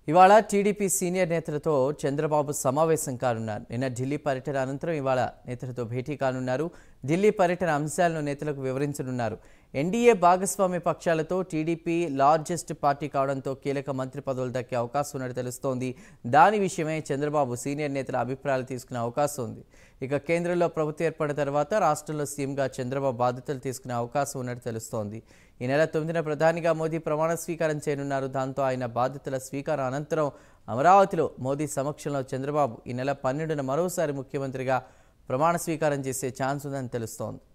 ఇవాళ TDP senior నేతలతో చంద్రబాబు సమావేశం కానున్నారు నిన్న ఢిల్లీ పర్యటన అనంతరం ఇవాళ నేతలతో భేటీ కానున్నారు ఢిల్లీ పర్యటన అంశాలను నేతలకు వివరించనున్నారు ఎన్డీఏ భాగస్వామ్య పక్షాలతో టీడీపీ లార్జెస్ట్ పార్టీ కావడంతో కీలక మంత్రి పదవులు దక్కే అవకాశం ఉన్నట్టు తెలుస్తోంది దాని విషయమై చంద్రబాబు సీనియర్ నేతల అభిప్రాయాలు తీసుకునే అవకాశం ఉంది ఇక కేంద్రంలో ప్రభుత్వం ఏర్పడిన తర్వాత రాష్ట్రంలో సీఎంగా చంద్రబాబు బాధ్యతలు తీసుకునే అవకాశం ఉన్నట్టు తెలుస్తోంది ఈ నెల తొమ్మిదిన ప్రధానిగా మోదీ ప్రమాణ స్వీకారం చేయనున్నారు దాంతో ఆయన బాధ్యతల స్వీకారం అనంతరం అమరావతిలో మోదీ సమక్షంలో చంద్రబాబు ఈ నెల పన్నెండున మరోసారి ముఖ్యమంత్రిగా ప్రమాణ స్వీకారం చేసే ఛాన్స్ ఉందని తెలుస్తోంది